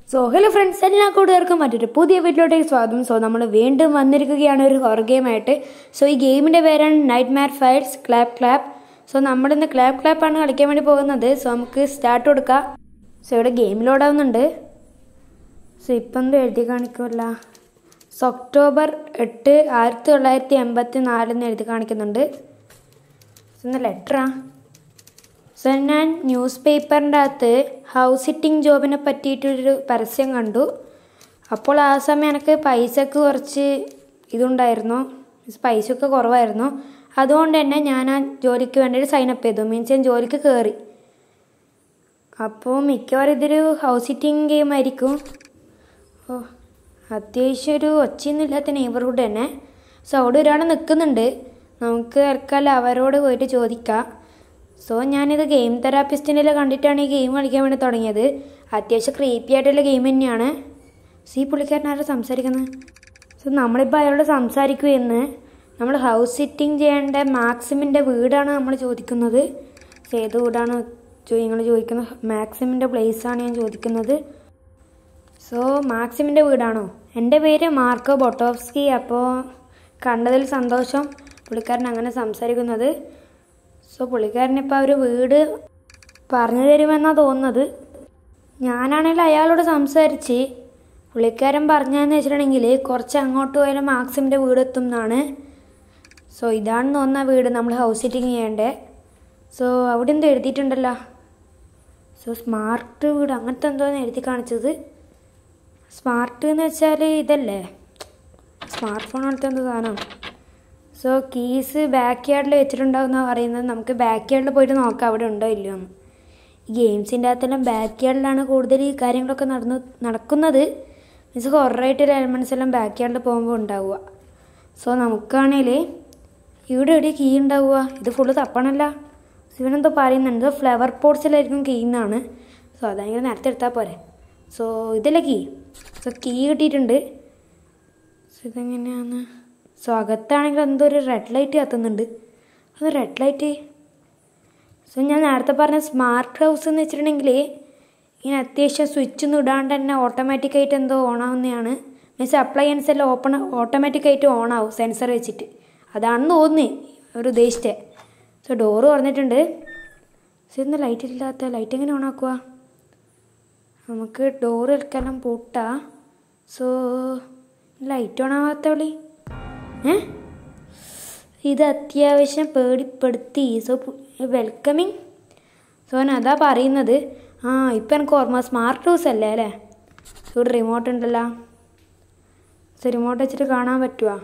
So hello friends എല്ലാ കൂട്ടുകാർക്കും മറ്റൊരു പുതിയ വീട്ടിലോട്ടേക്ക് സ്വാഗതം സോ നമ്മൾ വീണ്ടും വന്നിരിക്കുകയാണ് ഒരു ഹൊറർ ഗെയിമായിട്ട് സോ ഈ ഗെയിമിൻ്റെ പേരാണ് nightmare files clap clap so നമ്മളിന്ന് ക്ലാപ്പ് ക്ലാപ്പാണ് കളിക്കാൻ വേണ്ടി പോകുന്നത് സോ നമുക്ക് സ്റ്റാർട്ട് കൊടുക്കാം സോ ഇവിടെ ഗെയിം ലോഡാവുന്നുണ്ട് സോ ഇപ്പം എന്ത് എഴുതി കാണിക്കുമല്ല സോ ഒക്ടോബർ എട്ട് ആയിരത്തി തൊള്ളായിരത്തി എൺപത്തി നാലെന്ന് എഴുതി കാണിക്കുന്നുണ്ട് ഇന്ന് ലെറ്ററാ സോ ഞാൻ ന്യൂസ് പേപ്പറിൻ്റെ അകത്ത് ഹൗസ് സിറ്റിംഗ് ജോബിനെ പറ്റിയിട്ടൊരു പരസ്യം കണ്ടു അപ്പോൾ ആ സമയം എനിക്ക് പൈസക്ക് കുറച്ച് ഇതുണ്ടായിരുന്നു പൈസയൊക്കെ കുറവായിരുന്നു അതുകൊണ്ട് തന്നെ ഞാൻ ആ ജോലിക്ക് വേണ്ടിയിട്ട് സൈൻ അപ്പ് ചെയ്തു മീൻസ് ഞാൻ ജോലിക്ക് കയറി അപ്പോൾ മിക്കവാറും ഇതൊരു ഹൗസ് സിറ്റിംഗ് ഗെയിം ആയിരിക്കും ഓ അത്യാവശ്യം ഒരു ഒച്ചയൊന്നുമില്ലാത്ത നെയ്ബർഹുഡ് തന്നെ സോ അവിടെ ഒരാൾ നിൽക്കുന്നുണ്ട് നമുക്ക് തൽക്കാലം അവരോട് പോയിട്ട് ചോദിക്കാം സോ ഞാനിത് ഗെയിം തെറാപ്പിസ്റ്റിനെ കണ്ടിട്ടാണ് ഈ ഗെയിം കളിക്കാൻ വേണ്ടി തുടങ്ങിയത് അത്യാവശ്യം ക്രീപ്പി ആയിട്ടുള്ള ഗെയിം തന്നെയാണ് സോ ഈ പുള്ളിക്കാരൻ ആരും സംസാരിക്കുന്നത് സോ നമ്മളിപ്പോൾ അയാളോട് സംസാരിക്കുമെന്ന് നമ്മൾ ഹൗസ് സിറ്റിംഗ് ചെയ്യേണ്ട മാക്സിമിൻ്റെ വീടാണ് നമ്മൾ ചോദിക്കുന്നത് സോ ഏത് വീടാണ് നിങ്ങൾ ചോദിക്കുന്നത് മാക്സിമിൻ്റെ പ്ലേസാണ് ഞാൻ ചോദിക്കുന്നത് സോ മാക്സിമിൻ്റെ വീടാണോ എൻ്റെ പേര് മാർക്കോ ബൊട്ടോവ്സ്കി അപ്പോൾ കണ്ടതിൽ സന്തോഷം പുള്ളിക്കാരൻ അങ്ങനെ സംസാരിക്കുന്നത് സോ പുള്ളിക്കാരൻ ഇപ്പോൾ ഒരു വീട് പറഞ്ഞു തരുമെന്നാണ് തോന്നുന്നത് ഞാനാണെങ്കിൽ അയാളോട് സംസാരിച്ച് പുള്ളിക്കാരൻ പറഞ്ഞതെന്ന് വെച്ചിട്ടുണ്ടെങ്കിൽ കുറച്ച് അങ്ങോട്ട് പോയാലും മാക്സിമിൻ്റെ വീട് എത്തും എന്നാണ് സോ ഇതാണെന്ന് തോന്നുന്ന വീട് നമ്മൾ ഹൗസ് സിറ്റിംഗ് ചെയ്യേണ്ടത് സോ അവിടെ എന്തോ എഴുതിയിട്ടുണ്ടല്ലോ സോ സ്മാർട്ട് വീട് അങ്ങനത്തെ എന്തോന്ന് എഴുതി കാണിച്ചത് സ്മാർട്ട് എന്ന് വെച്ചാൽ ഇതല്ലേ സ്മാർട്ട് ഫോൺ പോലത്തെ എന്തോ സാധനം സോ കീസ് ബാക്ക് യാർഡിൽ വെച്ചിട്ടുണ്ടാവുമെന്നാണ് പറയുന്നത് നമുക്ക് ബാക്ക് യാർഡിൽ പോയിട്ട് നോക്കാം അവിടെ ഉണ്ടോ ഇല്ലയോ എന്ന് ഈ ഗെയിംസിൻ്റെ അകത്തെല്ലാം ബാക്ക് യാർഡിലാണ് കൂടുതൽ ഈ കാര്യങ്ങളൊക്കെ നടന്നു നടക്കുന്നത് മീൻസ് ഹൊററായിട്ടുള്ള എലമെൻറ്റ്സ് എല്ലാം ബാക്ക് യാർഡിൽ പോകുമ്പോൾ ഉണ്ടാവുക സോ നമുക്കാണെങ്കിൽ ഇവിടെ എവിടെ കീ ഉണ്ടാവുക ഇത് ഫുള്ള് തപ്പണല്ല ഇവനെന്തോ പറയുന്നുണ്ട് ഫ്ലവർ പോട്ട്സിലായിരിക്കും കീ എന്നാണ് സോ അതെങ്കിലും നേരത്തെ എടുത്താൽ പോരെ സോ ഇതല്ലേ കീ സോ കീ കിട്ടിയിട്ടുണ്ട് സോ ഇതെങ്ങനെയാണ് സോ അകത്താണെങ്കിൽ എന്തോ ഒരു റെഡ് ലൈറ്റ് കത്തുന്നുണ്ട് അത് റെഡ് ലൈറ്റ് സോ ഞാൻ നേരത്തെ പറഞ്ഞ സ്മാർട്ട് ഹൗസ് എന്ന് വെച്ചിട്ടുണ്ടെങ്കിൽ ഇങ്ങനെ അത്യാവശ്യം സ്വിച്ച് ഒന്നും ഇടാണ്ട് തന്നെ ഓട്ടോമാറ്റിക്കായിട്ട് എന്തോ ഓൺ ആവുന്നതാണ് മീൻസ് അപ്ലയൻസ് എല്ലാം ഓപ്പൺ ഓട്ടോമാറ്റിക്കായിട്ട് ഓൺ ആവും സെൻസർ വെച്ചിട്ട് അതാണെന്ന് തോന്നുന്നേ അവർ ഉദ്ദേശിച്ചത് സോ ഡോറ് പറഞ്ഞിട്ടുണ്ട് സോ ഇന്ന് ലൈറ്റ് ഇല്ലാത്ത ലൈറ്റ് എങ്ങനെ ഓൺ ആക്കുക നമുക്ക് ഡോറ് എടുക്കെല്ലാം പൂട്ടാ സോ ലൈറ്റ് ഓൺ ആവാത്ത വിളി ഏ ഇത് അത്യാവശ്യം പേടിപ്പെടുത്തി സോ വെൽക്കമിങ് സോ ഞാൻ അതാ പറയുന്നത് ആ ഇപ്പം എനിക്ക് ഓർമ്മ സ്മാർട്ട് ഹൗസ് അല്ലേ അല്ലേ സോ ഇവിടെ റിമോട്ട് ഉണ്ടല്ലോ സോ റിമോട്ട് വെച്ചിട്ട് കാണാൻ പറ്റുമോ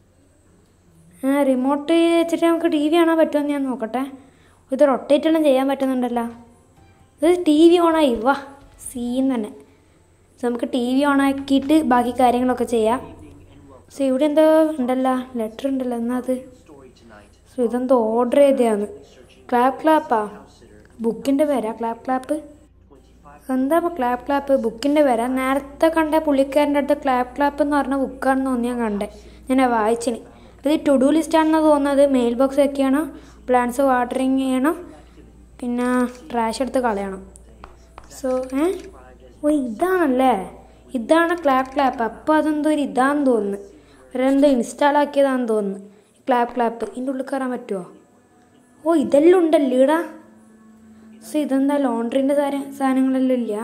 ആ റിമോട്ട് വെച്ചിട്ട് നമുക്ക് ടി വി കാണാൻ പറ്റുമെന്ന് ഞാൻ നോക്കട്ടെ ഇത് റൊട്ടേറ്റ് എല്ലാം ചെയ്യാൻ പറ്റുന്നുണ്ടല്ലോ ഇത് ടി വി ഓണായി വാ സീൻ തന്നെ സോ നമുക്ക് ടി വി ഓണാക്കിയിട്ട് ബാക്കി കാര്യങ്ങളൊക്കെ ചെയ്യാം സോ ഇവിടെ എന്തോ ഉണ്ടല്ലോ ലെറ്റർ ഉണ്ടല്ലോ എന്നാ അത് സോ ഇതെന്തോ ഓർഡർ ചെയ്തതാണ് ക്ലാപ്പ് ക്ലാപ്പാ ബുക്കിൻ്റെ പേരാ ക്ലാപ്പ് ക്ലാപ്പ് എന്താ ഇപ്പോൾ ക്ലാപ്പ് ക്ലാപ്പ് ബുക്കിൻ്റെ പേരാ നേരത്തെ കണ്ട പുള്ളിക്കാരൻ്റെ അടുത്ത് ക്ലാപ്പ് ക്ലാപ്പ് എന്ന് പറഞ്ഞ ബുക്കാണെന്ന് തോന്നി ഞാൻ കണ്ടേ ഞാൻ വായിച്ചിന് ഇത് ടു ഡു ലിസ്റ്റ് ആണെന്ന് തോന്നുന്നത് മെയിൽ ബോക്സ് വെക്കണം പ്ലാന്റ്സ് വാട്ടറിങ് ചെയ്യണം പിന്നെ ട്രാഷ് എടുത്ത് കളയണം സോ ഏ ഓ ഇതാണല്ലേ ഇതാണ് ക്ലാപ്പ് ക്ലാപ്പ് അപ്പോൾ അതെന്തോ ഒരു ഇതാന്ന് തോന്നുന്നു അവരെന്തോ ഇൻസ്റ്റാൾ ആക്കിയതാണെന്ന് തോന്നുന്നു ക്ലാപ്പ് ക്ലാപ്പ് ഇതിൻ്റെ ഉള്ളിൽ കയറാൻ പറ്റുമോ ഓ ഇതെല്ലാം ഉണ്ടല്ലോ ഇടാ സോ ഇതെന്താ ലോണ്ട്രീൻ്റെ സാധനങ്ങളെല്ലാം ഇല്ല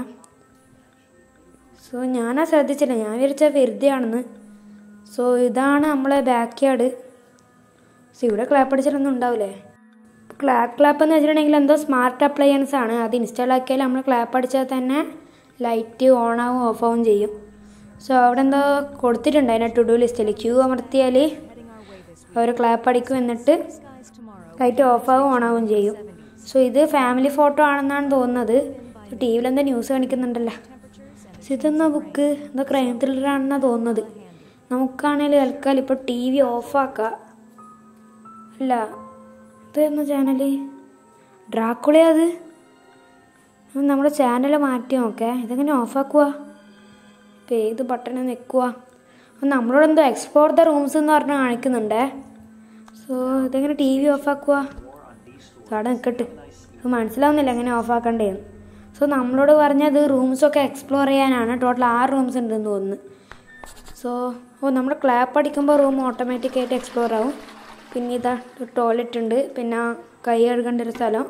സോ ഞാനാ ശ്രദ്ധിച്ചില്ല ഞാൻ വിചാരിച്ച വെറുതെ ആണെന്ന് സോ ഇതാണ് നമ്മളെ ബാക്ക് യാർഡ് സോ ഇവിടെ ക്ലാപ്പ് അടിച്ചാലൊന്നും ഉണ്ടാവില്ലേ ക്ലാപ്പ് ക്ലാപ്പ് എന്ന് വെച്ചിട്ടുണ്ടെങ്കിൽ എന്തോ സ്മാർട്ട് അപ്ലയൻസ് ആണ് അത് ഇൻസ്റ്റാൾ ആക്കിയാൽ നമ്മൾ ക്ലാപ്പ് അടിച്ചാൽ തന്നെ ലൈറ്റ് ഓൺ ആവും ഓഫ് ആവും ചെയ്യും സോ അവിടെ എന്തോ കൊടുത്തിട്ടുണ്ട് അതിനെ ടു ഡു ലിസ്റ്റിൽ ക്യൂ അമർത്തിയാൽ അവർ ക്ലാപ്പ് അടിക്കും എന്നിട്ട് ലൈറ്റ് ഓഫ് ആവും ഓൺ ആവും ചെയ്യും സോ ഇത് ഫാമിലി ഫോട്ടോ ആണെന്നാണ് തോന്നുന്നത് ടി വിയിൽ എന്താ ന്യൂസ് കാണിക്കുന്നുണ്ടല്ലോ സോ ഇതെന്നാ ബുക്ക് എന്താ ക്രൈം ത്രില്ലറാണെന്നാണ് തോന്നുന്നത് നമുക്കാണെങ്കിൽ തൽക്കാലം ഇപ്പോൾ ടി വി ഓഫാക്കാം അല്ല ഇതെന്ന ചാനൽ ഡ്രാക്കുളയാ അത് നമ്മുടെ ചാനൽ മാറ്റി നോക്കേ ഇതെങ്ങനെ ഓഫാക്കുക ഇപ്പം ഏത് ബട്ടൺ നിൽക്കുക നമ്മളോട് എന്തോ എക്സ്പ്ലോർ ദ റൂംസ് എന്ന് പറഞ്ഞ് കാണിക്കുന്നുണ്ടേ സോ ഇതെങ്ങനെ ടി വി ഓഫാക്കുക സോ അവിടെ നിൽക്കട്ടെ അത് മനസ്സിലാവുന്നില്ല എങ്ങനെ ഓഫാക്കണ്ടേന്ന് സോ സോ നമ്മളോട് പറഞ്ഞത് റൂംസൊക്കെ എക്സ്പ്ലോർ ചെയ്യാനാണ് ടോട്ടൽ ആറ് റൂംസ് ഉണ്ടെന്ന് തോന്നുന്നു സോ ഓ നമ്മൾ ക്ലാപ്പ് അടിക്കുമ്പോൾ റൂം ഓട്ടോമാറ്റിക്കായിട്ട് എക്സ്പ്ലോർ ആവും പിന്നെ ഇതാ ടോയ്ലറ്റ് ഉണ്ട് പിന്നെ കൈ കഴുകേണ്ട ഒരു സ്ഥലം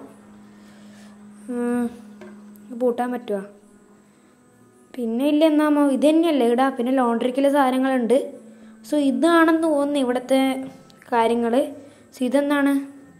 ഉം, പൂട്ടാൻ പറ്റുമോ പിന്നെ ഇല്ല എന്നാമോ ഇത് തന്നെയല്ലേ ഇടാ പിന്നെ ലോണ്ട്രിക്കുള്ള സാധനങ്ങളുണ്ട് സോ ഇതാണെന്ന് തോന്നുന്നു ഇവിടുത്തെ കാര്യങ്ങൾ സോ ഇതെന്താണ്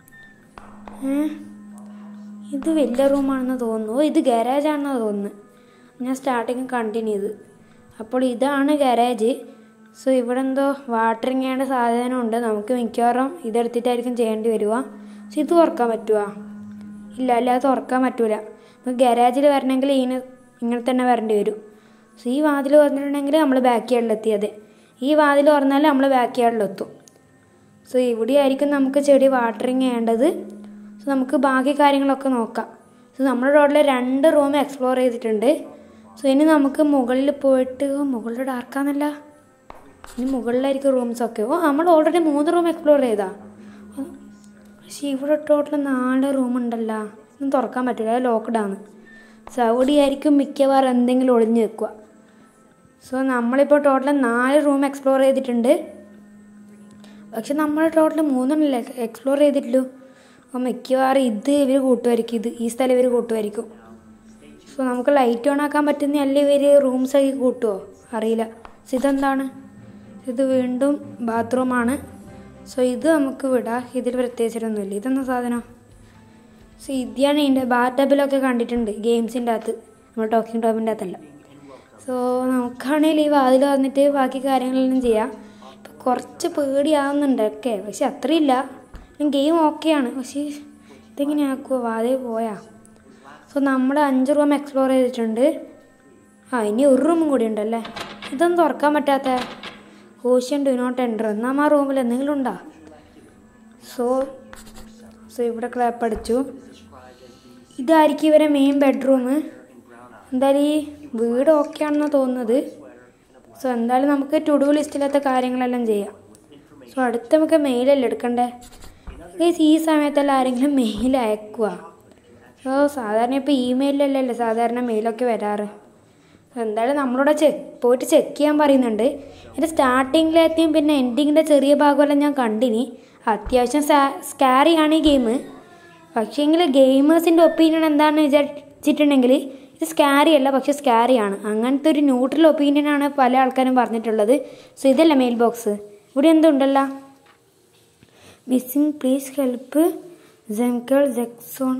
ഏ? ഇത് വലിയ റൂമാണെന്ന് തോന്നുന്നു ഓ ഇത് ഗാരേജാണെന്ന് തോന്നുന്നു ഞാൻ സ്റ്റാർട്ടിങ് കണ്ടിന്യൂ ചെയ്ത് അപ്പോൾ ഇതാണ് ഗാരേജ് സോ ഇവിടെ എന്തോ വാട്ടറിങ് ചെയ്യേണ്ട സാധനം ഉണ്ട് നമുക്ക് മിക്കവാറും ഇതെടുത്തിട്ടായിരിക്കും ചെയ്യേണ്ടി വരിക സോ ഇത് തുറക്കാൻ പറ്റുമോ ഇല്ല അല്ല അത് തുറക്കാൻ പറ്റൂല നമുക്ക് ഗാരേജിൽ വരണമെങ്കിൽ ഇങ്ങനെ ഇങ്ങനെ തന്നെ വരേണ്ടി വരും സോ ഈ വാതിൽ തുറന്നിട്ടുണ്ടെങ്കിൽ നമ്മൾ ബാക്ക് യാർഡിലെത്തിയത് ഈ വാതിൽ തുറന്നാൽ നമ്മൾ ബാക്ക് യാർഡിലെത്തും സോ ഇവിടെയായിരിക്കും നമുക്ക് ചെടി വാട്ടറിങ് ചെയ്യേണ്ടത് സോ നമുക്ക് ബാക്കി കാര്യങ്ങളൊക്കെ നോക്കാം സോ നമ്മുടെ റോഡിൽ രണ്ട് റൂം എക്സ്പ്ലോർ ചെയ്തിട്ടുണ്ട് സോ ഇനി നമുക്ക് മുകളിൽ പോയിട്ട് ഓ, മുകളിൽ ഡാർക്കാന്നല്ല ഇനി മുകളിലായിരിക്കും റൂംസ് ഒക്കെ ഓ നമ്മൾ ഓൾറെഡി മൂന്ന് റൂം എക്സ്പ്ലോർ ചെയ്താ ഓ, പക്ഷേ ഇവിടെ ടോട്ടൽ നാല് റൂം ഉണ്ടല്ലോ ഒന്നും തുറക്കാൻ പറ്റില്ല ലോക്ക്ഡാണ് സോ അവിടെയായിരിക്കും മിക്കവാറും എന്തെങ്കിലും ഒളിഞ്ഞു വെക്കുക സോ നമ്മളിപ്പോൾ ടോട്ടൽ നാല് റൂം എക്സ്പ്ലോർ ചെയ്തിട്ടുണ്ട് പക്ഷെ നമ്മൾ ടോട്ടൽ മൂന്നെണ്ണല്ലേ എക്സ്പ്ലോർ ചെയ്തിട്ടുള്ളൂ അപ്പോൾ മിക്കവാറും ഇത് ഇവർ കൂട്ടുമായിരിക്കും ഇത് ഈ സ്ഥലം ഇവർ കൂട്ടുമായിരിക്കും സോ നമുക്ക് ലൈറ്റ് ഓൺ ആക്കാൻ പറ്റുന്ന അല്ലേ ഇവർ റൂംസ് ആക്കി കൂട്ടുമോ അറിയില്ല സോ ഇതെന്താണ് ഇത് വീണ്ടും ബാത്റൂമാണ് സോ ഇത് നമുക്ക് വിടാം ഇതിൽ പ്രത്യേകിച്ചിട്ടൊന്നുമില്ല ഇതെന്താ സാധനം സോ ഇതാണ് ഇതിൻ്റെ ബാറ്റബിലൊക്കെ കണ്ടിട്ടുണ്ട് ഗെയിംസിൻ്റെ അകത്ത് നമ്മൾ ടോക്കിംഗ് ടോമിൻ്റെ അകത്തല്ല സോ നമുക്കാണെങ്കിൽ ഈ വാതിൽ വന്നിട്ട് ബാക്കി കാര്യങ്ങളെല്ലാം ചെയ്യാം ഇപ്പം കുറച്ച് പേടിയാവുന്നുണ്ട് ഒക്കെ പക്ഷെ അത്രയില്ല ഗെയിം ഓക്കെയാണ് പക്ഷേ ഇതെങ്ങനെ ആക്കുമോ വാതിൽ പോയാ സോ നമ്മൾ അഞ്ച് റൂം എക്സ്പ്ലോർ ചെയ്തിട്ടുണ്ട് ആ ഇനി ഒരു റൂമും കൂടി ഉണ്ടല്ലേ ഇതൊന്നും തുറക്കാൻ പറ്റാത്ത ഓഷ്യൻ ഡു നോട്ട് എൻ്റർ എന്നാൽ ആ റൂമിൽ എന്തെങ്കിലും ഉണ്ടോ സോ സോ ഇവിടെ ക്ലാപ്പ് അടിച്ചു ഇതായിരിക്കും ഇവരെ മെയിൻ ബെഡ്റൂം എന്തായാലും ഈ വീട് ഓക്കെ ആണെന്ന് തോന്നുന്നത് സോ എന്തായാലും നമുക്ക് ടു ഡു ലിസ്റ്റിലത്തെ കാര്യങ്ങളെല്ലാം ചെയ്യാം സോ അടുത്ത് നമുക്ക് മെയിലല്ലേ എടുക്കണ്ടേ ഗൈസ് ഈ സമയത്തല്ല ആരെങ്കിലും മെയിൽ അയക്കുക സോ സാധാരണ ഇപ്പോൾ ഇമെയിലല്ലല്ലേ സാധാരണ മെയിലൊക്കെ വരാറ് സോ എന്തായാലും നമ്മളോട് ചെക്ക് പോയിട്ട് ചെക്ക് ചെയ്യാൻ പറയുന്നുണ്ട് എൻ്റെ സ്റ്റാർട്ടിങ്ങിലെത്തിയും പിന്നെ എൻഡിങ്ങിൻ്റെ ചെറിയ ഭാഗമെല്ലാം ഞാൻ കണ്ടിനി അത്യാവശ്യം സ്കാറിയാണ് ഈ ഗെയിം പക്ഷേങ്കിൽ ഗെയിമേഴ്സിൻ്റെ ഒപ്പീനിയൻ എന്താണെന്ന് വിചാരിച്ചിട്ടുണ്ടെങ്കിൽ ഇത് സ്കാരി അല്ല പക്ഷെ സ്കാരിയാണ് അങ്ങനത്തെ ഒരു ന്യൂട്രൽ ഒപ്പീനിയനാണ് പല ആൾക്കാരും പറഞ്ഞിട്ടുള്ളത് സോ ഇതല്ല മെയിൽ ബോക്സ് ഇവിടെ എന്തുണ്ടല്ലോ മിസ്സിങ് പ്ലീസ് ഹെൽപ്പ് ജെങ്കിൾ ജെക്സോൺ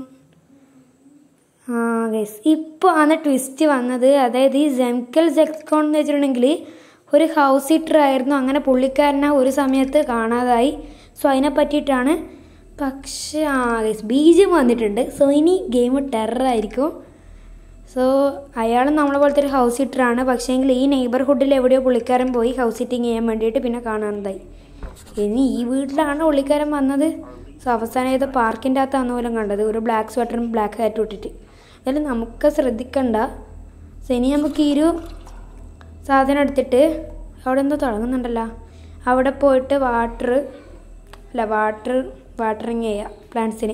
ആ ഗൈസ് ഇപ്പോൾ ആണ് ട്വിസ്റ്റ് വന്നത് അതായത് ഈ ജെംകൽ ജെക്സോൺ എന്ന് വെച്ചിട്ടുണ്ടെങ്കിൽ ഒരു ഹൗസ് സീറ്റർ ആയിരുന്നു അങ്ങനെ പുള്ളിക്കാരനെ ഒരു സമയത്ത് കാണാതായി സോ അതിനെ പറ്റിയിട്ടാണ് പക്ഷേ ആ ഗൈസ് ബീജം വന്നിട്ടുണ്ട് സോ ഇനി ഗെയിം ടെററായിരിക്കും സോ അയാൾ നമ്മളെ പോലത്തെ ഒരു ഹൗസ് സീറ്ററാണ് പക്ഷേങ്കിൽ ഈ നെയ്ബർഹുഡിൽ എവിടെയോ പുള്ളിക്കാരൻ പോയി ഹൗസ് സീറ്റിംഗ് ചെയ്യാൻ വേണ്ടിയിട്ട് പിന്നെ കാണാതായി ഇനി ഈ വീട്ടിലാണ് പുള്ളിക്കാരൻ വന്നത് സോ അവസാനം ഏതോ പാർക്കിൻ്റെ അകത്താണ് പോലും കണ്ടത് ഒരു ബ്ലാക്ക് സ്വെറ്ററും ബ്ലാക്ക് ഹാറ്റും ഇട്ടിട്ട് എന്നാലും നമുക്ക് ശ്രദ്ധിക്കണ്ട സോ ഇനി നമുക്ക് ഈ ഒരു സാധനം എടുത്തിട്ട് അവിടെ എന്തോ തുടങ്ങുന്നുണ്ടല്ലോ അവിടെ പോയിട്ട് വാട്ടർ അല്ല വാട്ടർ വാട്ടറിങ് ചെയ്യുക പ്ലാന്റ്സിന്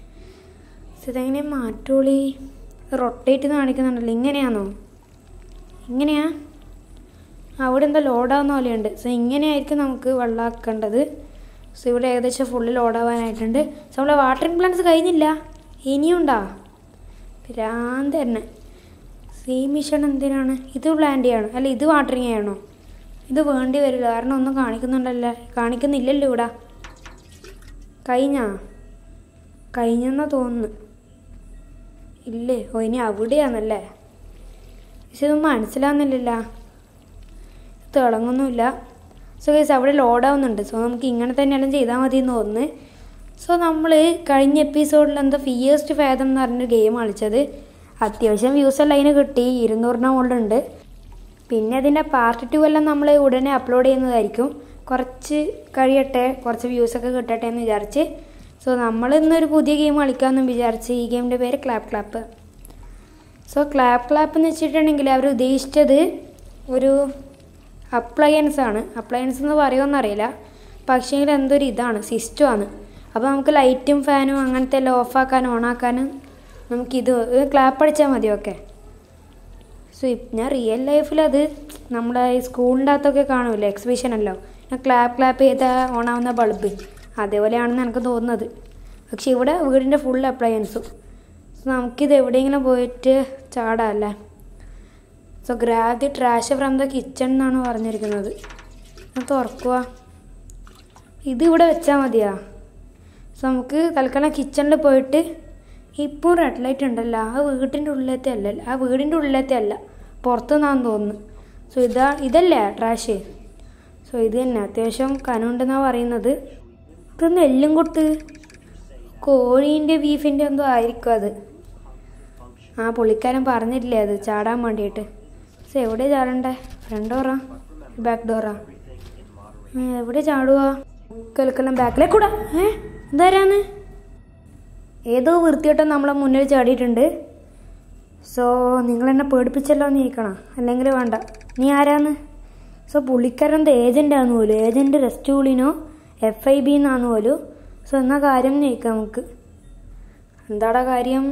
സോ ഇതെങ്ങനെ മാറ്റോളി റൊട്ടേറ്റ് കാണിക്കുന്നുണ്ടല്ലോ ഇങ്ങനെയാണോ ഇങ്ങനെയാ അവിടെ എന്തോ ലോഡാവുന്ന പോലെയുണ്ട് സോ ഇങ്ങനെയായിരിക്കും നമുക്ക് വെള്ളമാക്കേണ്ടത് സോ ഇവിടെ ഏകദേശം ഫുള്ള് ലോഡാവാനായിട്ടുണ്ട് സോ നമ്മളെ വാട്ടറിങ് പ്ലാന്റ്സ് കഴിഞ്ഞില്ല ഇനിയുണ്ടാ ഭ്രാന്ത് തന്നെ സീ മിഷൻ എന്തിനാണ് ഇത് പ്ലാന്റ് ചെയ്യണം അല്ല ഇത് വാട്ടറിങ് ചെയ്യണോ ഇത് വേണ്ടി വരില്ല കാരണം ഒന്നും കാണിക്കുന്നുണ്ടല്ലോ കാണിക്കുന്നില്ലല്ലോ ഇവിടെ കഴിഞ്ഞാ കഴിഞ്ഞെന്നാ തോന്നുന്നു ഇല്ലേ ഓ ഇനി അവിടെയാണല്ലേ പക്ഷെ ഇതൊന്നും മനസ്സിലാവുന്നില്ലല്ലോ തിളങ്ങുന്നുമില്ല സോ ഗൈസ് അവിടെ ലോഡാവുന്നുണ്ട് സോ നമുക്ക് ഇങ്ങനെ തന്നെയെല്ലാം ചെയ്താൽ മതി എന്ന് തോന്നുന്നു സോ നമ്മൾ കഴിഞ്ഞ എപ്പിസോഡിൽ എന്താ ഫിയേസ്റ്റ് ഫാദം എന്ന് പറഞ്ഞൊരു ഗെയിം കളിച്ചത് അത്യാവശ്യം വ്യൂസ് എല്ലാം അതിന് കിട്ടി ഇരുന്നൂറിന് മുകളിലുണ്ട് പിന്നെ അതിൻ്റെ പാർട്ട് ടു എല്ലാം നമ്മൾ ഉടനെ അപ്ലോഡ് ചെയ്യുന്നതായിരിക്കും കുറച്ച് കഴിയട്ടെ കുറച്ച് വ്യൂസൊക്കെ കിട്ടട്ടെ എന്ന് വിചാരിച്ച് സോ നമ്മൾ ഇന്നൊരു പുതിയ ഗെയിം കളിക്കാമെന്ന് വിചാരിച്ച് ഈ ഗെയിമിൻ്റെ പേര് clap clap so clap clap എന്ന് വെച്ചിട്ടുണ്ടെങ്കിൽ അവർ ഉദ്ദേശിച്ചത് ഒരു അപ്ലയൻസ് ആണ് അപ്ലയൻസ് എന്ന് പറയുമെന്നറിയില്ല പക്ഷേങ്കിൽ എന്തൊരു ഇതാണ് സിസ്റ്റമാണ് അപ്പോൾ നമുക്ക് ലൈറ്റും ഫാനും അങ്ങനത്തെ എല്ലാം ഓഫാക്കാനും ഓണാക്കാനും നമുക്കിത് ക്ലാപ്പ് അടിച്ചാൽ മതി ഓക്കെ സോ ഞാൻ റിയൽ ലൈഫിൽ അത് നമ്മുടെ ഈ സ്കൂളിൻ്റെ അകത്തൊക്കെ കാണൂല്ലേ എക്സിബിഷൻ അല്ലോ ഞാൻ ക്ലാപ്പ് ക്ലാപ്പ് ചെയ്താൽ ഓണാവുന്ന ബൾബ് അതേപോലെയാണെന്ന് എനിക്ക് തോന്നുന്നത് പക്ഷെ ഇവിടെ വീടിൻ്റെ ഫുൾ അപ്ലയൻസും സോ നമുക്കിത് എവിടെയെങ്കിലും പോയിട്ട് ചാടാമല്ലേ so grab the trash from the kitchen എന്നാണ് പറഞ്ഞിരിക്കുന്നത് അത് തുറക്കുക ഇത് ഇവിടെ വെച്ചാൽ മതിയാ സോ നമുക്ക് തൽക്കാലം കിച്ചണിൽ പോയിട്ട് ഇപ്പോൾ റെഡ് ലൈറ്റ് ഉണ്ടല്ലോ ആ വീട്ടിൻ്റെ ഉള്ളിലത്തെ അല്ല ആ വീടിൻ്റെ ഉള്ളിലത്തെ അല്ല പുറത്തുനിന്നാന്ന് തോന്നുന്നു സോ ഇതാ ഇതല്ലേ ട്രാഷ് സോ ഇത് തന്നെ അത്യാവശ്യം കനമുണ്ടെന്നാണ് പറയുന്നത് ഇതൊന്നും എല്ലും കൊട്ട് കോഴീൻ്റെ ബീഫിൻ്റെ എന്തോ ആയിരിക്കും അത് ആ പുള്ളിക്കാരൻ പറഞ്ഞിട്ടില്ലേ അത് ചാടാൻ വേണ്ടിയിട്ട് സോ എവിടെ ചാടണ്ടേ ഫ്രണ്ട് ഡോറാ ബാക്ക് ഡോറാ എവിടെ ചാടുക കേൾക്കെല്ലാം ബാക്കിലേക്ക് കൂടാ ഏ എന്താരാന്ന് ഏതോ വൃത്തിയോട്ടം നമ്മളെ മുന്നിൽ ചാടിയിട്ടുണ്ട് സോ നിങ്ങൾ എന്നെ പേടിപ്പിച്ചല്ലോ എന്ന് ചോദിക്കണം അല്ലെങ്കിൽ വേണ്ട നീ ആരാന്ന് സോ പുള്ളിക്കാരൻ ഏജൻ്റ് ആന്ന് പോലും ഏജൻറ്റ് റെസ്റ്റൂളിനോ എഫ് ഐ ബി എന്നാന്ന് പോലും സോ എന്നാ കാര്യം ചോദിക്കാം നമുക്ക് എന്താടാ കാര്യം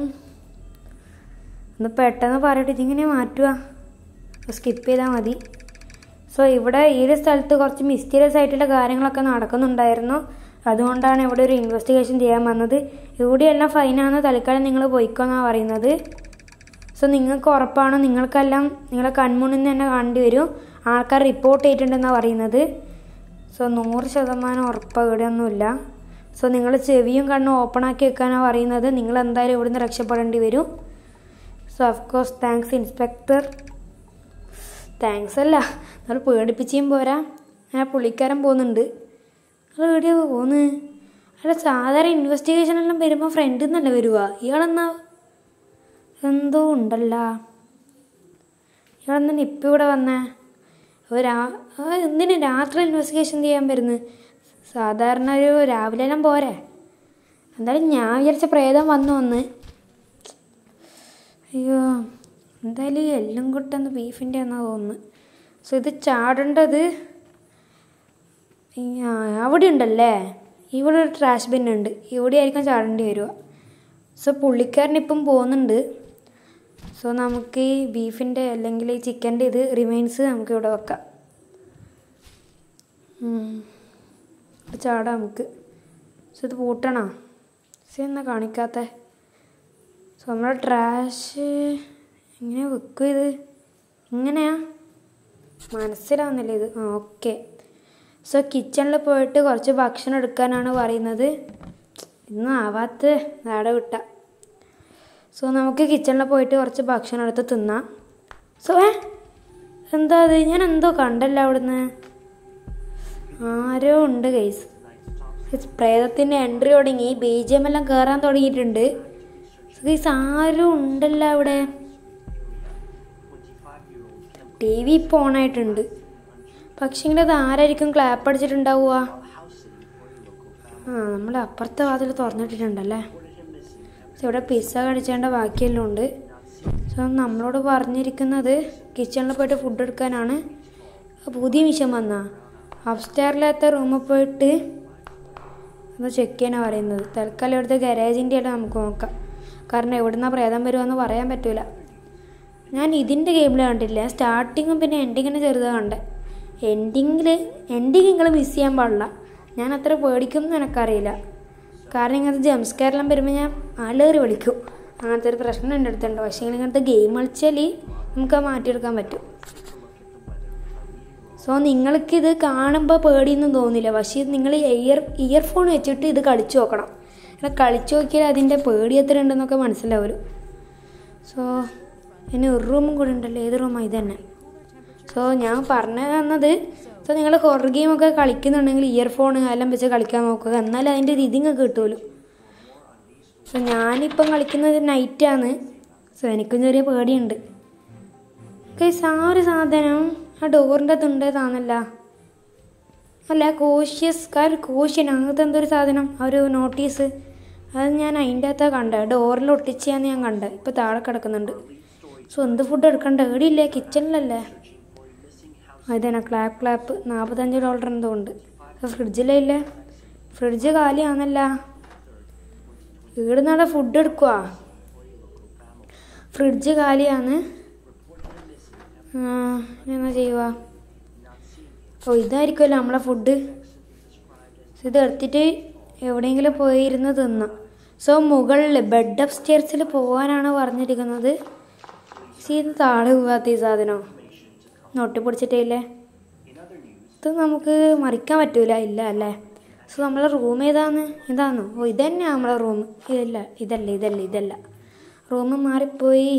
ഒന്ന് പെട്ടെന്ന് പറയട്ടെ ഇതിങ്ങനെ മാറ്റുക സ്കിപ്പ് ചെയ്താൽ മതി സോ ഇവിടെ ഈ ഒരു സ്ഥലത്ത് കുറച്ച് മിസ്റ്റീരിയസ് ആയിട്ടുള്ള കാര്യങ്ങളൊക്കെ നടക്കുന്നുണ്ടായിരുന്നു അതുകൊണ്ടാണ് ഇവിടെ ഒരു ഇൻവെസ്റ്റിഗേഷൻ ചെയ്യാൻ വന്നത് ഇവിടെയെല്ലാം ഫൈനാണ് തൽക്കാലം നിങ്ങൾ പോയിക്കോന്നാണ് പറയുന്നത് സോ നിങ്ങൾക്ക് ഉറപ്പാണ് നിങ്ങൾക്കെല്ലാം നിങ്ങളെ കൺമുന്നിൽ നിന്ന് തന്നെ കാണേണ്ടി വരും ആൾക്കാർ റിപ്പോർട്ട് ചെയ്തിട്ടുണ്ടെന്നാണ് പറയുന്നത് സോ നൂറ് ശതമാനം ഉറപ്പ് ഇവിടെയൊന്നുമില്ല സോ നിങ്ങൾ ചെവിയും കണ്ണും ഓപ്പൺ ആക്കി വെക്കാനാണ് പറയുന്നത് നിങ്ങൾ എന്തായാലും ഇവിടുന്ന് രക്ഷപ്പെടേണ്ടി വരും so of course thanks inspector thanks അല്ല നമ്മൾ പേടിപ്പിച്ചും പോരാ ഞാൻ പുള്ളിക്കാരൻ പോകുന്നുണ്ട് അത് എവിടെയാ പോകുന്നത് അല്ല സാധാരണ ഇൻവെസ്റ്റിഗേഷൻ എല്ലാം വരുമ്പോൾ ഫ്രണ്ടിൽ നിന്നല്ല വരുക ഇയാളെന്നാ എന്തോ ഉണ്ടല്ല ഇയാളെന്നാ ഇപ്പം ഇവിടെ വന്നേ ഒരാ ആ എന്തിനു രാത്രി ഇൻവെസ്റ്റിഗേഷൻ ചെയ്യാൻ വരുന്നത് സാധാരണ ഒരു രാവിലെ എല്ലാം പോരെ എന്തായാലും ഞാൻ വിചാരിച്ച പ്രേതം വന്നു വന്ന് അയ്യോ എന്തായാലും ഈ എല്ലും കൊട്ടെന്ന് ബീഫിൻ്റെ എന്നാ തോന്നുന്നു സോ ഇത് ചാടേണ്ടത് ഈ ആ, അവിടെ ഉണ്ടല്ലേ ഇവിടെ ഒരു ട്രാഷ് ബിൻ ഉണ്ട് ഇവിടെ ആയിരിക്കും ചാടേണ്ടി വരിക സോ പുള്ളിക്കാരൻ ഇപ്പം പോകുന്നുണ്ട് സോ നമുക്ക് ഈ ബീഫിൻ്റെ അല്ലെങ്കിൽ ഈ ചിക്കൻ്റെ ഇത് റിമൈൻസ് നമുക്ക് ഇവിടെ വെക്കാം ഉം. ഇത് ചാടാം നമുക്ക് സോ ഇത് പൂട്ടണോ സോ എന്നാ കാണിക്കാത്ത സോ നമ്മുടെ ട്രാഷ് എങ്ങനെ വെക്കും ഇത് ഇങ്ങനെയാ മനസ്സിലാവുന്നില്ല ഇത് ആ ഓക്കെ സോ കിച്ചണിൽ പോയിട്ട് കുറച്ച് ഭക്ഷണം എടുക്കാനാണ് പറയുന്നത് ഇന്നും ആവാത്ത നാടെ വിട്ട സോ നമുക്ക് കിച്ചണിൽ പോയിട്ട് കുറച്ച് ഭക്ഷണം എടുത്ത് തിന്നാം സോ ഏ എന്താ അത് ഞാൻ എന്തോ കണ്ടല്ലോ അവിടുന്ന് ആരോ ഉണ്ട് ഗൈസ് പ്രേതത്തിൻ്റെ എൻട്രി തുടങ്ങി ബി ജി എം എല്ലാം കയറാൻ തുടങ്ങിയിട്ടുണ്ട് ഗൈസ് ആരും ഉണ്ടല്ലോ അവിടെ ടി വി ഇപ്പോൾ ഓണായിട്ടുണ്ട് പക്ഷേ അത് ആരായിരിക്കും ക്ലാപ്പ് അടിച്ചിട്ടുണ്ടാവുക ആ നമ്മൾ അപ്പുറത്തെ വാതിൽ തുറന്നിട്ടിട്ടുണ്ടല്ലേ പക്ഷെ ഇവിടെ പിസ്സ കഴിച്ചേണ്ട ബാക്കിയെല്ലാം ഉണ്ട് സോ നമ്മളോട് പറഞ്ഞിരിക്കുന്നത് കിച്ചണിൽ പോയിട്ട് ഫുഡ് എടുക്കാനാണ് പുതിയ മിഷൻ വന്നാ അപ്സ്റ്റെയറിലത്തെ റൂമിൽ പോയിട്ട് ഒന്ന് ചെക്ക് ചെയ്യാനാണ് പറയുന്നത് തൽക്കാലം ഇവിടുത്തെ ഗരാജിൻ്റെ അല്ല നമുക്ക് നോക്കാം കാരണം എവിടുന്നാ പ്രേതം വരുമെന്ന് പറയാൻ പറ്റൂല ഞാൻ ഇതിൻ്റെ ഗെയിമിൽ കണ്ടില്ല സ്റ്റാർട്ടിങ്ങും പിന്നെ എൻഡിങ്ങിന് ചെറുതാണ് കണ്ടേ എൻഡിങ്ങിൽ എൻഡിങ് നിങ്ങൾ മിസ് ചെയ്യാൻ പാടില്ല ഞാൻ അത്ര പേടിക്കും എന്ന് എനിക്കറിയില്ല കാരണം ഇങ്ങനത്തെ ജംസ്കാരെല്ലാം വരുമ്പോൾ ഞാൻ ആളേറി വിളിക്കും അങ്ങനത്തെ ഒരു പ്രശ്നം എൻ്റെ അടുത്തുണ്ട് പക്ഷേ ഇങ്ങനത്തെ ഗെയിം കളിച്ചാൽ നമുക്ക് അത് മാറ്റിയെടുക്കാൻ പറ്റും സോ നിങ്ങൾക്കിത് കാണുമ്പോൾ പേടിയൊന്നും തോന്നില്ല പക്ഷേ നിങ്ങൾ ഇയർ ഇയർഫോൺ വെച്ചിട്ട് ഇത് കളിച്ചു നോക്കണം അങ്ങനെ കളിച്ചു നോക്കിയാൽ അതിൻ്റെ പേടി എത്ര ഉണ്ടെന്നൊക്കെ മനസ്സിലാവും സോ ഇനി ഒരു റൂമും കൂടി ഉണ്ടല്ലോ ഏത് റൂമാണ് ഇത് തന്നെ സോ ഞാൻ പറഞ്ഞു തന്നത് സോ നിങ്ങൾ ഹൊറർ ഗെയിമൊക്കെ കളിക്കുന്നുണ്ടെങ്കിൽ ഇയർഫോൺ എല്ലാം വെച്ച് കളിക്കാൻ നോക്കുക എന്നാലും അതിൻ്റെ രീതിങ്ങ് കിട്ടുമല്ലോ സോ ഞാനിപ്പം കളിക്കുന്നത് നൈറ്റാണ് സോ എനിക്കും ചെറിയ പേടിയുണ്ട് കൈസ് ആ ഒരു സാധനം ആ ഡോറിൻ്റെ തുണ്ടേതാണല്ല അല്ല കോഷ്യസ് കാർ കോഷ്യൻ അങ്ങനത്തെ എന്തൊരു സാധനം ആ ഒരു നോട്ടീസ് അത് ഞാൻ അതിൻ്റെ അകത്താണ് കണ്ടത് ഡോറിൽ ഒട്ടിച്ചാന്ന് ഞാൻ കണ്ടത് ഇപ്പോൾ താഴെ കിടക്കുന്നുണ്ട് സോ എന്ത് ഫുഡ് എടുക്കണ്ട എവിടെയില്ലേ കിച്ചണിലല്ലേ അതന്നെ ക്ലാപ്പ് ക്ലാപ്പ് നാൽപ്പത്തഞ്ച് ഡോളർ എന്തോ ഉണ്ട് ഫ്രിഡ്ജിലേ ഇല്ലേ ഫ്രിഡ്ജ് കാലിയാണല്ല ഇവിടെ നിന്നാടെ ഫുഡ് എടുക്കുക ഫ്രിഡ്ജ് കാലിയാണ് ആ, ഇനി എന്നാ ചെയ്യുക ഓ ഇതായിരിക്കുമല്ലോ നമ്മളെ ഫുഡ് ഇത് എടുത്തിട്ട് എവിടെയെങ്കിലും പോയിരുന്ന് തിന്നാം സോ മുകളിൽ ബെഡ് അപ്പ് സ്റ്റെയർസിൽ പോകാനാണ് പറഞ്ഞിരിക്കുന്നത് പക്ഷേ ഇത് താഴെ പോകാത്ത ഈ സാധനം നൊട്ടി പിടിച്ചിട്ടേ ഇത് നമുക്ക് മറിക്കാൻ പറ്റൂല ഇല്ല അല്ലേ സോ നമ്മളെ റൂം ഏതാന്ന് ഇതാണോ ഓ ഇതന്നെ നമ്മളെ റൂം ഇതല്ല ഇതല്ല ഇതല്ല ഇതല്ല റൂം മാറിപ്പോയി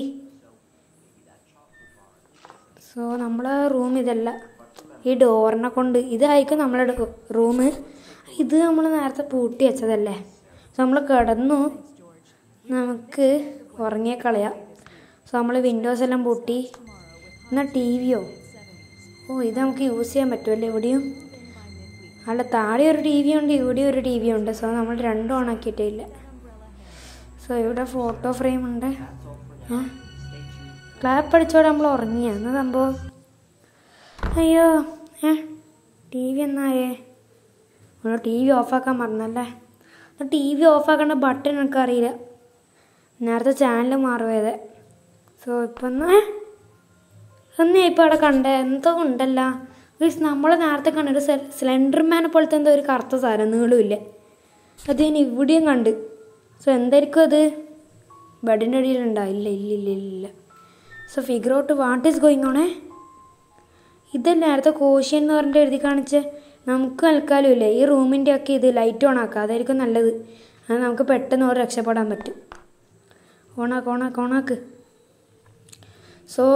സോ നമ്മളെ റൂം ഇതല്ല ഈ ഡോറിനെ കൊണ്ട് ഇതായിരിക്കും നമ്മളെ റൂം ഇത് നമ്മൾ നേരത്തെ പൂട്ടി വെച്ചതല്ലേ സോ നമ്മൾ കിടന്നു നമുക്ക് ഉറങ്ങിയ കളയാം സോ നമ്മൾ വിൻഡോസ് എല്ലാം പൂട്ടി എന്നാൽ ടി വിയോ ഓ ഇത് നമുക്ക് യൂസ് ചെയ്യാൻ പറ്റുമല്ലേ എവിടെയും അല്ല താഴെ ഒരു ടി വി ഉണ്ട് ഇവിടെ ഒരു ടി വി ഉണ്ട് സോ നമ്മൾ രണ്ടും ഓണാക്കിയിട്ടേ ഇല്ല സോ ഇവിടെ ഫോട്ടോ ഫ്രെയിം ഉണ്ട് ഏ ക്ലാപ്പ് അടിച്ചോടെ നമ്മൾ ഉറങ്ങിയ എന്നാ സംഭവം അയ്യോ ഏ ടി വി എന്നായേ നമ്മൾ ടി വി ഓഫാക്കാൻ മറന്നല്ലേ ടി വി ഓഫാക്കേണ്ട ബട്ടൺ എനിക്ക് അറിയില്ല നേരത്തെ ചാനൽ മാറുപോയത് സോ ഇപ്പം എന്നാ എന്നാ ഇപ്പം അവിടെ കണ്ടേ എന്തോ ഉണ്ടല്ലോ ഗൈസ് നമ്മൾ നേരത്തെ കണ്ടൊരു സ്ലെൻഡർമാനെ പോലത്തെ എന്തോ ഒരു കറുത്ത സാധനം നീളുമില്ലേ അത് ഞാൻ ഇവിടെയും കണ്ട് സോ എന്തായിരിക്കും അത് ബെഡിൻ്റെ അടിയിലുണ്ടോ ഇല്ല ഇല്ല ഇല്ല ഇല്ല ഇല്ല so figure out what is going ഓണേ ഇതല്ല നേരത്തെ കോഷ്യൻ എന്ന് പറഞ്ഞിട്ട് എഴുതി കാണിച്ച് നമുക്ക് നൽകാലും ഇല്ലേ ഈ റൂമിൻ്റെ ഒക്കെ ഇത് ലൈറ്റ് ഓൺ ആക്കാം അതായിരിക്കും നല്ലത് അത് നമുക്ക് പെട്ടെന്ന് ഓർ രക്ഷപ്പെടാൻ പറ്റും ഓണാക്ക് ഓണാക്ക് ഓണാക്ക് സോ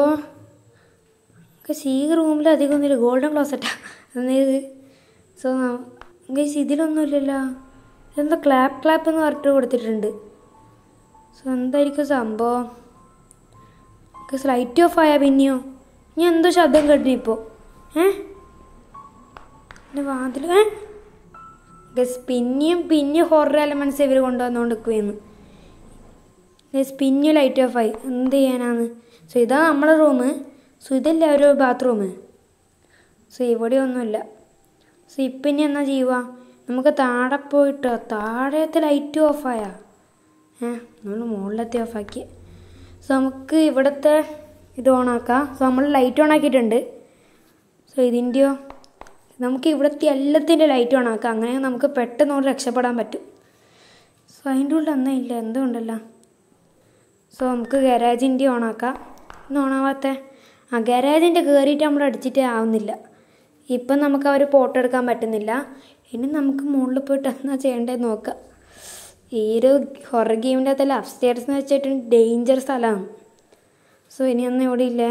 ഈ റൂമിൽ അധികം ഒന്നുമില്ല ഗോൾഡൻ ക്ലോസറ്റാ അതായത് സോ ഗൈസ് ഇതിലൊന്നുമില്ലല്ലോ ഇതെന്താ ക്ലാപ്പ് ക്ലാപ്പ് എന്ന് പറഞ്ഞിട്ട് കൊടുത്തിട്ടുണ്ട് സോ എന്തായിരിക്കും സംഭവം ഗൈസ് ലൈറ്റ് ഓഫ് ആയാ പിന്നെയോ ഞാൻ എന്തോ ശബ്ദം കേട്ടിന് ഇപ്പോൾ ഏ എൻ്റെ വാതിൽ ഏ ഗസ് പിന്നെയും പിന്നെ ഹൊറർ എലമെൻറ്റ്സ് ഇവർ കൊണ്ടുവന്നുകൊണ്ട് നിൽക്കുകയെന്ന് ഗസ് പിന്നെ ലൈറ്റ് ഓഫ് ആയി എന്ത് ചെയ്യാനാണ് സോ ഇതാ നമ്മളെ റൂം സോ ഇതല്ലേ ഒരു ബാത്റൂം സോ ഇവിടെ ഒന്നുമില്ല സോ ഇപ്പം ഇനി എന്നാ ചെയ്യുക നമുക്ക് താഴെ പോയിട്ട് താഴത്തെ ലൈറ്റ് ഓഫായാ ഏ നമ്മൾ മുകളിലത്തെ ഓഫാക്കി സോ നമുക്ക് ഇവിടുത്തെ ഇത് ഓണാക്കാം സോ നമ്മൾ ലൈറ്റ് ഓൺ ആക്കിയിട്ടുണ്ട് സോ ഇതിൻ്റെയോ നമുക്ക് ഇവിടുത്തെ എല്ലാത്തിൻ്റെ ലൈറ്റ് ഓൺ ആക്കാം അങ്ങനെ നമുക്ക് പെട്ടെന്ന് ഓടി രക്ഷപ്പെടാൻ പറ്റും സോ അതിൻ്റെ ഉള്ളിൽ ഒന്നും ഇല്ല എന്തോ ഉണ്ടല്ലോ സോ നമുക്ക് ഗരാജിൻ്റെ ഓണാക്കാം ഇന്ന് ഓണാവാത്ത ആ ഗരാജിൻ്റെ കയറിയിട്ട് നമ്മൾ അടിച്ചിട്ട് ആവുന്നില്ല ഇപ്പം നമുക്ക് അവർ ഫോട്ടോ എടുക്കാൻ പറ്റുന്നില്ല ഇനി നമുക്ക് മുകളിൽ പോയിട്ട് എന്നാ ചെയ്യേണ്ടത് നോക്കാം ഈ ഒരു ഹൊറർ ഗെയിമിൻ്റെ അകത്തല്ല അപ്സ്റ്റേഴ്സ് എന്ന് വെച്ചിട്ട് ഡേഞ്ചർ സ്ഥലമാണ് സോ ഇനി ഒന്നും ഇവിടെ ഇല്ലേ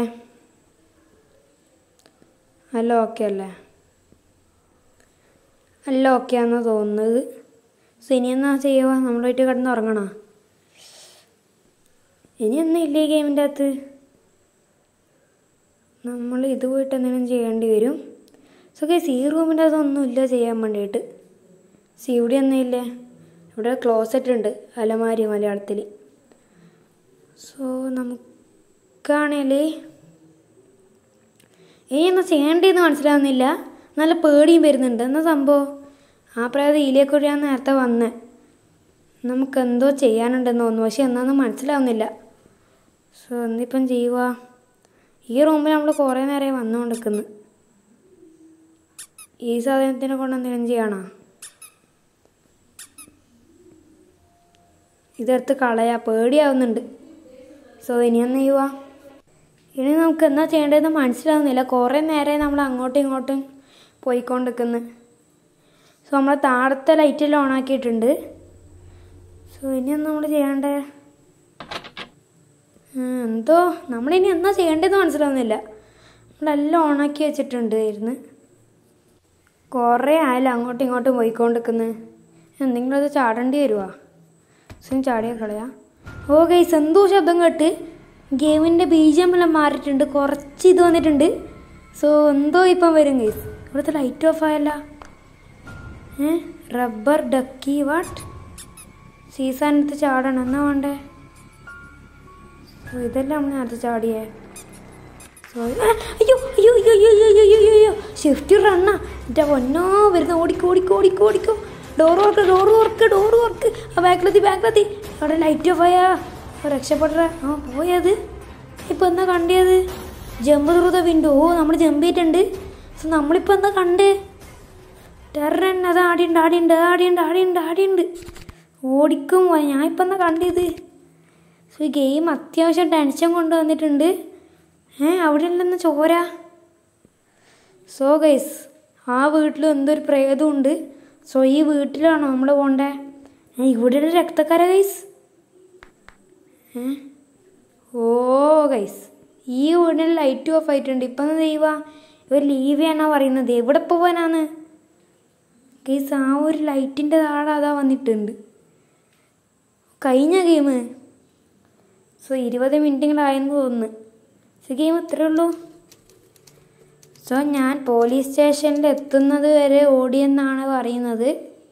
അല്ല ഓക്കെ അല്ലേ അല്ല ഓക്കെ ആണെന്ന് തോന്നുന്നത് സോ ഇനി എന്നാ ചെയ്യുക നമ്മൾ പോയിട്ട് കിടന്ന് ഉറങ്ങണോ ഇനി ഒന്നും ഇല്ലേ ഈ ഗെയിമിൻ്റെ അകത്ത് നമ്മൾ ഇത് പോയിട്ട് എന്തെങ്കിലും ചെയ്യേണ്ടി വരും സോ ഗൈസ് ഈ റൂമിൻ്റെ അതൊന്നും ഇല്ല ചെയ്യാൻ വേണ്ടിയിട്ട് സി ഇവിടെ ഒന്നും ഇല്ലേ ഇവിടെ ക്ലോസറ്റ് ഉണ്ട് അലമാരി മലയാളത്തിൽ സോ നമുക്കാണേൽ ഇനി എന്നാ ചെയ്യേണ്ടതെന്ന് മനസ്സിലാവുന്നില്ല നല്ല പേടിയും വരുന്നുണ്ട് എന്നാ സംഭവം ആ പ്രായത്തിൽ ഇതിലേക്കൂടി ഞാൻ നേരത്തെ വന്നേ നമുക്ക് എന്തോ ചെയ്യാനുണ്ടെന്ന് തോന്നുന്നു പക്ഷെ എന്നാന്ന് മനസ്സിലാവുന്നില്ല സോ എന്നിപ്പം ചെയ്യുക ഈ റൂമിൽ നമ്മൾ കുറേ നേരം വന്നുകൊണ്ടിരിക്കുന്നു ഈ സാധനത്തിനെ കൊണ്ട് എന്തെങ്കിലും ചെയ്യണോ ഇതെടുത്ത് കളയാ പേടിയാവുന്നുണ്ട് സോ ഇനി ഒന്ന് ചെയ്യുക ഇനി നമുക്ക് എന്നാ ചെയ്യേണ്ടതെന്ന് മനസ്സിലാവുന്നില്ല കുറേ നേരം നമ്മൾ അങ്ങോട്ടും ഇങ്ങോട്ടും പോയിക്കൊണ്ടിരിക്കുന്നു സോ നമ്മൾ താഴത്തെ ലൈറ്റെല്ലാം ഓണാക്കിയിട്ടുണ്ട് സോ ഇനി എന്താ നമ്മൾ ചെയ്യേണ്ടേ ആ, എന്തോ നമ്മളിനി എന്നാ ചെയ്യേണ്ടതെന്ന് മനസ്സിലാവുന്നില്ല നമ്മളെല്ലാം ഓണാക്കി വെച്ചിട്ടുണ്ടായിരുന്നു കുറേ ആയാലും അങ്ങോട്ടും ഇങ്ങോട്ടും പോയിക്കൊണ്ടിരിക്കുന്നത് എന്തെങ്കിലും അത് ചാടേണ്ടി വരുവാ സോ ചാടിയ കളയാ ഓ ഗൈസ് എന്തോ ശബ്ദം കേട്ട് ഗെയിമിൻ്റെ ബീജം എല്ലാം മാറിയിട്ടുണ്ട് കുറച്ച് ഇത് വന്നിട്ടുണ്ട് സോ എന്തോ ഇപ്പം വരും ഗൈസ് ഇവിടുത്തെ ലൈറ്റ് ഓഫ് ആയല്ല ഏ റബ്ബർ ഡക്കി വാട്ട് സീസണത്ത് ചാടണം എന്നാ വേണ്ടേ ഓ ഇതെല്ലാം നമ്മൾ നേരത്തെ ചാടിയേ സോറി അയ്യോ അയ്യോ അയ്യോ അയ്യോ അയ്യോ അയ്യോ അയ്യോ അയ്യോ ഷിഫ്റ്റ് റണ്ണ എൻ്റെ പൊന്നോ വരുന്ന ഓടിക്കോ ഓടിക്കോ ഓടിക്കോ ഓടിക്കോ door work door work door work ആ ബാക്കിലെത്തി ബാക്കിലെത്തി അവിടെ ലൈറ്റ് ഓഫ് ആയാ ഓ രക്ഷപ്പെട്ട ആ പോയത് ഇപ്പം എന്താ കണ്ടിയത് ജമ്പ് ത്രൂ ദ വിൻഡോ ഓ നമ്മൾ ജമ്പ് ചെയ്തിട്ടുണ്ട് സോ നമ്മളിപ്പോൾ എന്താ കണ്ടേ ടെറൻ അത് ആടിയുണ്ട് ആടിയുണ്ട് ആടിയുണ്ട് ആടിയുണ്ട് ആടിയുണ്ട് ഓടിക്കും പോയി ഞാൻ ഇപ്പം എന്താ കണ്ടത് സോ ഈ ഗെയിം അത്യാവശ്യം ടെൻഷൻ കൊണ്ടുവന്നിട്ടുണ്ട് ഏ അവിടെ ഉണ്ടെന്ന് ചോര സോ ഗൈസ് ആ വീട്ടിൽ എന്തൊരു പ്രേതമുണ്ട് സോ ഈ വീട്ടിലാണോ നമ്മൾ പോണ്ടേ ഏ, ഇവിടെയുള്ള രക്തക്കര ഗൈസ് ഏ ഓ ഗൈസ് ഈ വീടിന് ലൈറ്റ് ഓഫ് ആയിട്ടുണ്ട് ഇപ്പം എന്താ ചെയ്യുക ഇവർ ലീവ് ചെയ്യാനാ പറയുന്നത് എവിടെ പോവാനാണ് ഗൈസ് ആ ഒരു ലൈറ്റിൻ്റെ താഴെ അതാ വന്നിട്ടുണ്ട് കഴിഞ്ഞ ഗെയിം സോ ഇരുപത് മിനിറ്റുകളായെന്ന് തോന്നുന്നു സോ ഗെയിം ഇത്രേ ഉള്ളൂ സോ ഞാൻ പോലീസ് സ്റ്റേഷനിൽ എത്തുന്നത് വരെ ഓടിയെന്നാണ് പറയുന്നത്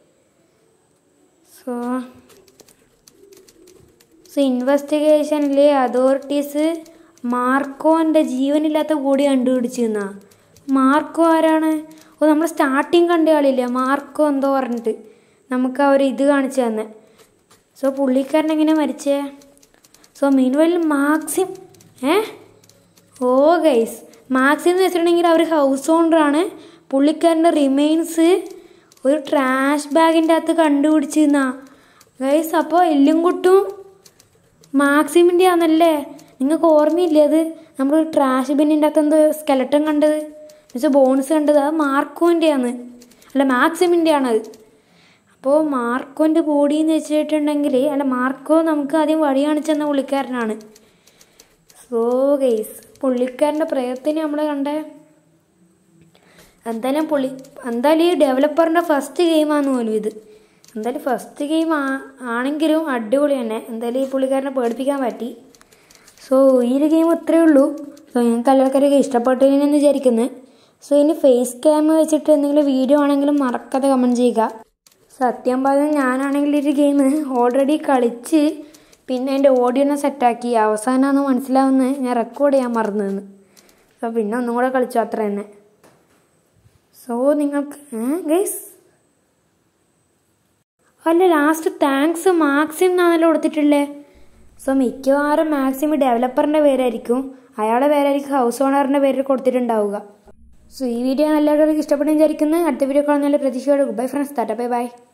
സോ സോ ഇൻവെസ്റ്റിഗേഷനിൽ അതോറിറ്റീസ് മാർക്കോൻ്റെ ജീവനില്ലാത്ത ബോഡി കണ്ടുപിടിച്ചിരുന്നാ മാർക്കോ ആരാണ് ഓ നമ്മൾ സ്റ്റാർട്ടിങ് കണ്ട ആളില്ലേ മാർക്കോ എന്തോ പറഞ്ഞിട്ട് നമുക്ക് അവർ ഇത് കാണിച്ചു തന്നെ സോ പുള്ളിക്കാരൻ എങ്ങനെ മരിച്ചേ സോ മീൻവെൽ മാക്സിം ഏ ഓ ഗൈസ് മാക്സിം എന്ന് വെച്ചിട്ടുണ്ടെങ്കിൽ അവർ ഹൗസ് ഓണറാണ് പുള്ളിക്കാരൻ്റെ റിമെയിൻസ് ഒരു ട്രാഷ് ബാഗിൻ്റെ അകത്ത് കണ്ടുപിടിച്ചിരുന്നാ ഗൈസ് അപ്പോൾ എല്ലും കുട്ടും മാക്സിമിൻ്റെ ആണല്ലേ നിങ്ങൾക്ക് ഓർമ്മയില്ലേ അത് നമ്മൾ ട്രാഷ് ബിന്നിൻ്റെ അകത്ത് എന്തോ സ്കെലട്ടൻ കണ്ടത് എന്നുവെച്ചാൽ ബോൺസ് കണ്ടത് അത് മാർക്കോൻ്റെ ആണ് അല്ല മാക്സിമിൻ്റെ ആണത് അപ്പോൾ മാർക്കോൻ്റെ ബോഡി എന്ന് വെച്ചിട്ടുണ്ടെങ്കിൽ അല്ല മാർക്കോ നമുക്ക് ആദ്യം വഴി കാണിച്ചെന്ന പുള്ളിക്കാരനാണ് സോ ഗെയ്സ് പുള്ളിക്കാരൻ്റെ പ്രയത്നം നമ്മൾ കണ്ടേ എന്തായാലും പുള്ളി എന്തായാലും ഈ ഡെവലപ്പറിൻ്റെ ഫസ്റ്റ് ഗെയിമാണെന്ന് പോലും ഇത് എന്തായാലും ഫസ്റ്റ് ഗെയിം ആണെങ്കിലും അടിപൊളി തന്നെ എന്തായാലും ഈ പുള്ളിക്കാരനെ പേടിപ്പിക്കാൻ പറ്റി സോ ഈ ഒരു ഗെയിം ഇത്രയേ ഉള്ളൂ സോ ഞങ്ങൾക്ക് എല്ലാവർക്കൊക്കെ ഇഷ്ടപ്പെട്ടതിനെന്ന് വിചാരിക്കുന്നത് സോ ഇനി ഫേസ് ക്യാം വെച്ചിട്ട് എന്തെങ്കിലും വീഡിയോ ആണെങ്കിലും മറക്കാതെ കമൻറ്റ് ചെയ്യുക സത്യം പറഞ്ഞാൽ ഞാനാണെങ്കിൽ ഒരു ഗെയിം ഓൾറെഡി കളിച്ച് പിന്നെ എൻ്റെ ഓഡിയോനെ സെറ്റാക്കി അവസാനമാണ് മനസ്സിലാവുന്നത് ഞാൻ റെക്കോർഡ് ചെയ്യാൻ മറന്നതെന്ന് സോ പിന്നെ ഒന്നും കൂടെ കളിച്ചു അത്ര തന്നെ സോ നിങ്ങൾക്ക് ഗൈസ് അല്ല ലാസ്റ്റ് താങ്ക്സ് മാക്സിം എന്നാണല്ലോ കൊടുത്തിട്ടുള്ളേ സോ മിക്കവാറും മാക്സിം ഡെവലപ്പറിൻ്റെ പേരായിരിക്കും അയാളുടെ പേരായിരിക്കും ഹൗസ് ഓണറിൻ്റെ പേരിൽ കൊടുത്തിട്ടുണ്ടാവുക സോ ഈ വീഡിയോ എല്ലാവർക്കും ഇഷ്ടപ്പെടുന്ന വിചാരിക്കുന്നത് അടുത്ത വീഡിയോ കാണുന്ന നല്ല പ്രതീക്ഷയോടെ ഗുഡ് ബൈ ഫ്രണ്ട്സ് ടാറ്റ ബൈ ബൈ